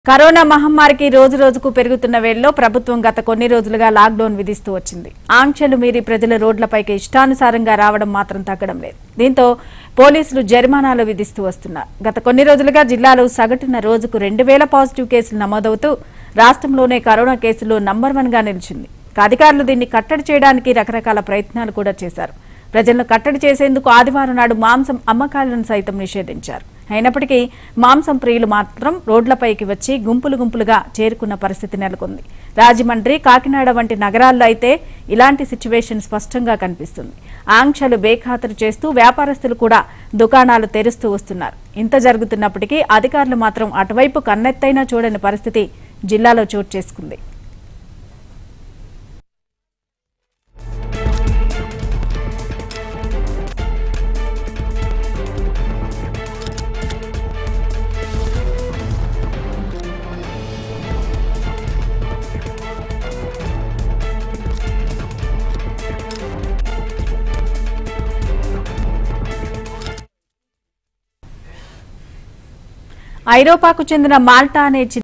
corona మహమ్మారికి రోజు రోజుకు పెరుగుతున్న వేళలో ప్రభుత్వం గత కొన్ని రోజులుగా లాక్డౌన్ విధిస్తూ వచ్చింది ఆంక్షలు మీరి ప్రజల రోడ్లపైకి ఇష్టానుసారంగా రావడం మాత్రం తగ్గడం లేదు దీంతో పోలీసులు జరిమానాలు విధిస్తూ వస్తున్నారు గత కొన్ని రోజులుగా జిల్లాలో సగటున రోజుకు రెండు వేల పాజిటివ్ కేసులు నమోదవుతూ రాష్ట్రంలోనే కరోనా కేసులు నంబర్ వన్ గా నిలిచింది ఇక అధికారులు దీన్ని కట్టడి చేయడానికి రకరకాల ప్రయత్నాలు కూడా చేశారు ప్రజలను కట్టడి చేసేందుకు ఆదివారం నాడు మాంసం అమ్మకాలను సైతం నిషేధించారు అయినప్పటికీ మాంసం ప్రియులు మాత్రం రోడ్లపైకి వచ్చి గుంపులు గుంపులుగా చేరుకున్న పరిస్థితి నెలకొంది రాజమండ్రి కాకినాడ వంటి నగరాల్లో అయితే ఇలాంటి సిచ్యువేషన్ స్పష్టంగా కనిపిస్తుంది ఆంక్షలు బేఖాతరు చేస్తూ వ్యాపారస్తులు కూడా దుకాణాలు తెరుస్తూ వస్తున్నారు ఇంత జరుగుతున్నప్పటికీ అధికారులు మాత్రం అటువైపు కన్నెత్తైనా చూడని పరిస్థితి జిల్లాలో చోటు చేసుకుంది ఐరోపాకు చెందిన మాల్టా అనే చిన్న